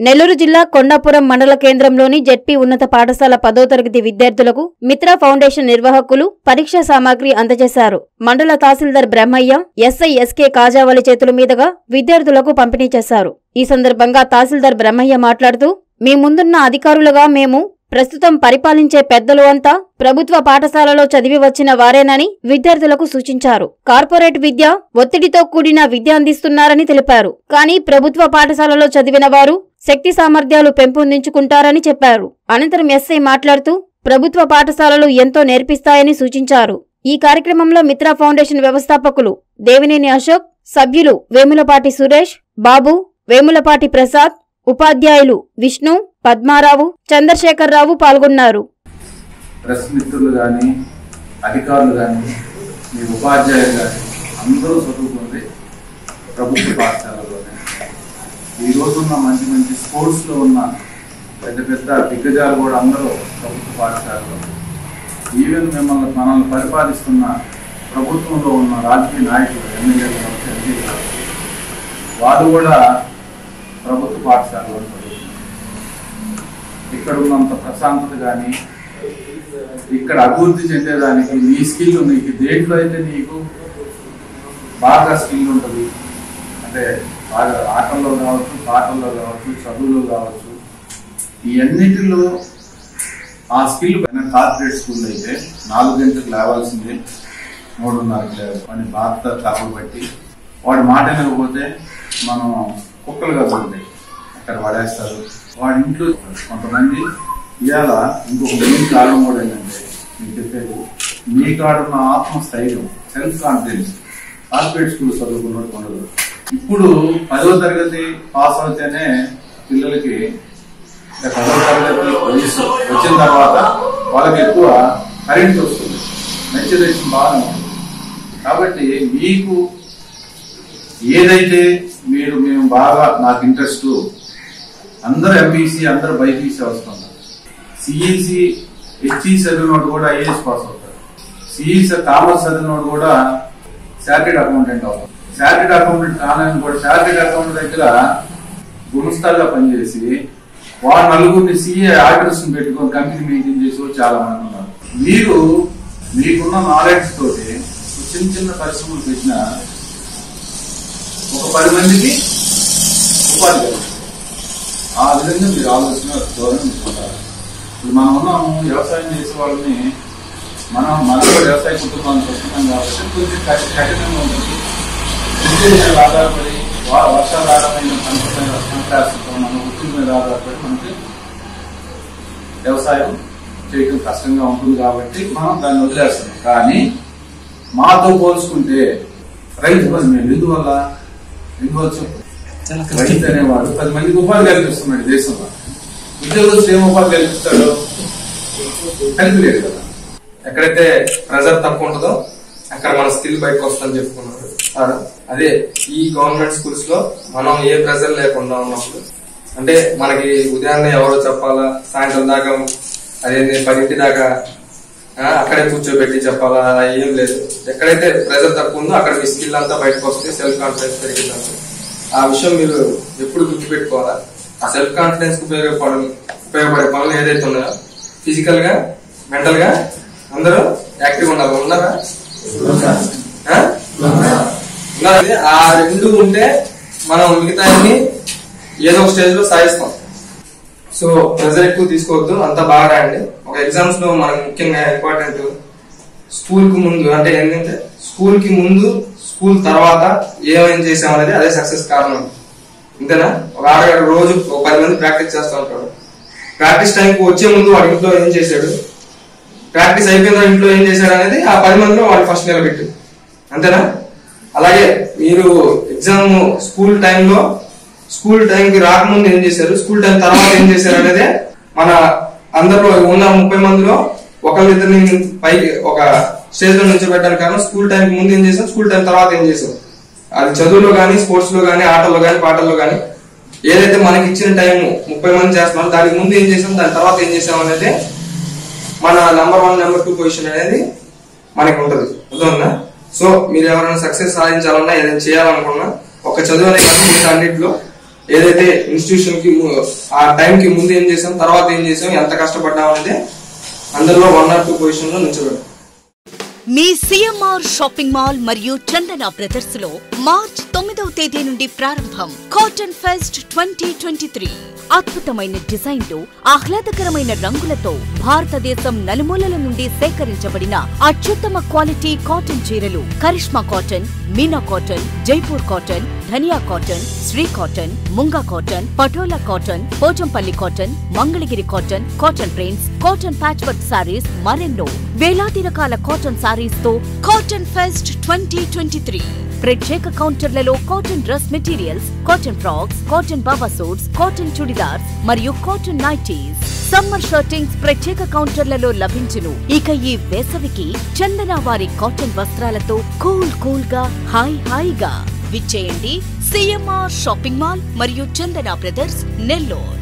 నెల్లూరు జిల్లా కొండాపురం మండల కేంద్రంలోని జెడ్పీ ఉన్నత పాఠశాల పదో తరగతి విద్యార్థులకు మిత్ర ఫౌండేషన్ నిర్వాహకులు పరీక్షా సామాగ్రి అందజేశారు మండల తహసీల్దార్ బ్రహ్మయ్య ఎస్ఐ ఎస్కే కాజావలి చేతుల మీదుగా విద్యార్థులకు పంపిణీ చేశారు ఈ సందర్భంగా తహసీల్దార్ బ్రహ్మయ్య మాట్లాడుతూ మీ ముందున్న అధికారులుగా మేము ప్రస్తుతం పరిపాలించే పెద్దలు అంతా ప్రభుత్వ పాఠశాలలో చదివి వచ్చిన వారేనని విద్యార్థులకు సూచించారు కార్పొరేట్ విద్య ఒత్తిడితో కూడిన విద్య అందిస్తున్నారని తెలిపారు కానీ ప్రభుత్వ పాఠశాలలో చదివిన వారు శక్తి సామర్థ్యాలు పెంపొందించుకుంటారని చెప్పారు అనంతరం ఎస్ఐ మాట్లాడుతూ ప్రభుత్వ పాఠశాలలు ఎంతో నేర్పిస్తాయని సూచించారు ఈ కార్యక్రమంలో మిత్ర ఫౌండేషన్ వ్యవస్థాపకులు దేవినేని అశోక్ సభ్యులు వేములపాటి సురేష్ బాబు వేములపాటి ప్రసాద్ ఉపాధ్యాయులు విష్ణు పద్మారావు చంద్రశేఖరరావు పాల్గొన్నారు ప్రెస్ మిత్రులు కానీ అధికారులు కానీ మీ ఉపాధ్యాయులు కానీ అందరూ చదువుకుంది ప్రభుత్వ పాఠశాలలోనే ఈ రోజున్న మంచి మంచి స్పోర్ట్స్లో ఉన్న పెద్ద పెద్ద దిగ్గజాలు కూడా అందరూ ప్రభుత్వ పాఠశాలలో ఈవెన్ మిమ్మల్ని మనల్ని పరిపాలిస్తున్న ప్రభుత్వంలో ఉన్న రాజకీయ నాయకులు ఎమ్మెల్యేలు కావచ్చు ఎంపీలు కావచ్చు వాళ్ళు కూడా ప్రభుత్వ పాఠశాలలో చదువుతున్నారు ఇక్కడ ఉన్నంత ప్రశాంతత కానీ ఇక్కడ అభివృద్ధి చెందేదానికి నీ స్కిల్ నీకు దేంట్లో అయితే నీకు బాగా స్కిల్ ఉంటుంది అంటే బాగా ఆటల్లో కావచ్చు పాటల్లో కావచ్చు చదువులో కావచ్చు ఈ అన్నిటిలో ఆ స్కిల్ కార్పొరేట్ స్కూల్ అయితే నాలుగు గంటలకు లేవాల్సిందే మూడున్నరకు లేవు అని బాధ్యత తప్పలు బట్టి వాడి మాట వినకపోతే మనం కుక్కలుగా ఉంటాయి అక్కడ పడేస్తారు వాడి ఇంట్లో కొంతమంది ఇవాళ ఇంకొక మెయిన్ కారణం కూడా ఏంటంటే నేను చెప్పేది మీ కాడున్న ఆత్మస్థైర్యం సెల్ఫ్ కాన్ఫిడెన్స్ కార్పొరేట్ స్కూల్ చదువుకున్నట్టు ఉండదు ఇప్పుడు పదో తరగతి పాస్ అవుతేనే పిల్లలకి ఇంకా పదో తరగతి వయసు వచ్చిన తర్వాత వాళ్ళకి ఎక్కువ కరెంట్ వస్తుంది మెచ్యూరేషన్ బాగానే ఉంటుంది కాబట్టి మీకు ఏదైతే మీరు మేము బాగా నాకు ఇంట్రెస్ట్ అందరూ ఎంపీసీ అందరూ బైపీసీ వస్తున్నారు సిఈసి హెచ్ఈ చదివినోడు కూడా ఐఏఎస్ పాస్ అవుతారు సిఈసి కామర్స్ చదివినోడు కూడా శాలరీడ్ అకౌంటెంట్ అవుతారు శాలరీడ్ అకౌంటెంట్ కావాలని కూడా శాలరీడ్ అకౌంట్ దగ్గర గుమస్తాగా పనిచేసి వారు నలుగురిని సిఏ ఆడిటర్స్ పెట్టుకొని కంపెనీ మెయింటైన్ చేసి కూడా చాలా మంది ఉన్నారు మీరు మీకున్న నాలెడ్జ్ తోటి చిన్న చిన్న పరిశ్రమలు పెట్టిన ఒక పది మందికి ఉపాధి కలుగుతుంది ఆ విధంగా మీరు ఆలోచన ధోరణి తీసుకుంటారు ఇప్పుడు మనం ఉన్నాము వ్యవసాయం చేసే వాళ్ళని మనం మనం కూడా వ్యవసాయ కుటుంబానికి వస్తున్నాం కాబట్టి కొంచెం కఠి- కఠినంగా ఉంటుంది వృత్తి మీద ఆధారపడి వా- వర్షాధారమైన పంట మీద పంటతో మన వృత్తి మీద ఆధారపడి మనకి వ్యవసాయం చేయడం కష్టంగా ఉంటుంది కాబట్టి మనం దాన్ని వదిలేస్తాం కానీ మాతో పోల్చుకుంటే రైతు పని మేము ఎందువల్ల ఎందువల్ల చెప్పు రైతు అనేవాడు పది మందికి ఉపాధి కల్పిస్తున్నాడు దేశంలో ఉద్యోగస్తులు ఏం ఉపాధి కల్పిస్తాడు కల్పిలేడు కదా ఎక్కడైతే ప్రెజర్ తక్కువ ఉంటుందో అక్కడ మన స్కిల్ బయటకు వస్తుందని చెప్పుకున్నారు సార్ అదే ఈ గవర్నమెంట్ స్కూల్స్ లో మనం ఏ ప్రెజర్ లేకుండా ఉన్నప్పుడు అంటే మనకి ఉదయాన్నే ఎవరో చెప్పాలా సాయంత్రం దాకా అదేంటి పదింటి దాకా ఆ, అక్కడే కూర్చోబెట్టి చెప్పాలా అలా ఏం లేదు ఎక్కడైతే ప్రెజర్ తక్కువ ఉందో అక్కడ మీ స్కిల్ అంతా బయటకు వస్తే సెల్ఫ్ కాన్ఫిడెన్స్ పెరిగిందంటే ఆ విషయం మీరు ఎప్పుడు గుర్తుపెట్టుకోవాలా ఆ సెల్ఫ్ కాన్ఫిడెన్స్ కు ఉపయోగపడ ఉపయోగపడే పనులు ఏదైతే ఉన్నాయో ఫిజికల్ గా మెంటల్ గా అందరూ యాక్టివ్ ఉండాలి ఉన్నారా ఆ? ఉన్నారా? ఆ రెండు ఉంటే మనం మిగతా ఏదో ఒక స్టేజ్ లో సాధిస్తాం సో ప్రెజర్ ఎక్కువ తీసుకోవద్దు అంతా బాగా రాయండి ఒక ఎగ్జామ్స్ లో మనకు ముఖ్యంగా ఇంపార్టెంట్ స్కూల్ కు ముందు అంటే ఏంటంటే స్కూల్ కి ముందు స్కూల్ తర్వాత ఏమేం చేసామనేది అదే సక్సెస్ కారణం అంతేనా ఒక ఆడగాడు రోజు ఒక పది మంది ప్రాక్టీస్ చేస్తూ ఉంటాడు ప్రాక్టీస్ టైంకి వచ్చే ముందు వాడి ఇంట్లో ఏం చేశాడు ప్రాక్టీస్ అయిపోయిన తర్వాత ఇంట్లో ఏం చేశాడు అనేది ఆ పది మందిలో వాడు ఫస్ట్ నిలబెట్టు అంతేనా అలాగే మీరు ఎగ్జామ్ స్కూల్ టైంలో స్కూల్ టైంకి రాకముందు ఏం చేశారు స్కూల్ టైం తర్వాత ఏం చేశారు అనేది మన అందరిలో ఉన్న ముప్పై మందిలో ఒకళ్ళిద్దరిని పైకి ఒక స్టేజ్ లో నిల్చోబెట్టడానికి కారణం స్కూల్ టైం ముందు ఏం చేసాం స్కూల్ టైం తర్వాత ఏం చేసాం అది చదువులో కానీ స్పోర్ట్స్ లో కానీ ఆటల్లో కానీ పాటల్లో కానీ ఏదైతే మనకి ఇచ్చిన టైం ముప్పై మంది చేస్తున్నాం దానికి ముందు ఏం చేసాం దాని తర్వాత ఏం చేసాం అనేది మన number one number two position అనేది మనకి ఉంటది అర్థమవుతుందా సో మీరు ఎవరైనా సక్సెస్ సాధించాలన్నా ఏదైనా చేయాలనుకున్నా ఒక చదువు అనే కాదు మిగతా అన్నింటిలో ఏదైతే ఇన్స్టిట్యూషన్ కి ము- ఆ టైం కి ముందు ఏం చేసాం తర్వాత ఏం చేసాం ఎంత కష్టపడ్డాం అనేది అందరిలో వన్ ఆర్ టూ పొజిషన్ లో నిల్చోబెట్టాం మీ సిఎంఆర్ షాపింగ్ మాల్ మరియు చందన బ్రదర్స్ లో మార్చ్ తొమ్మిదవ తేదీ నుండి ప్రారంభం cotton fest twenty twenty three అద్భుతమైన డిజైన్లు ఆహ్లాదకరమైన రంగులతో భారతదేశం నలుమూలల నుండి సేకరించబడిన అత్యుత్తమ క్వాలిటీ కాటన్ చీరలు Karishma cotton Meena cotton Jaipur cotton Dhaniya cotton Sri cotton Munga cotton Patola cotton Pochampalli cotton Mangalagiri cotton cotton prints cotton patch work sarees మరెన్నో వేలాది రకాల కాటన్ సారీస్ తో cotton fest twenty twenty three ప్రత్యేక కౌంటర్లలో cotton dress materials cotton frocks cotton Baba suits cotton churidars మరియు cotton nighties summer shirtings ప్రత్యేక కౌంటర్లలో లభించును ఇక ఈ వేసవికి చందన వారి కాటన్ వస్త్రాలతో కూల్ కూల్ గా హాయ్ హాయిగా విచ్చేయండి సిఎంఆర్ షాపింగ్ మాల్ మరియు చందన బ్రదర్స్ నెల్లూరు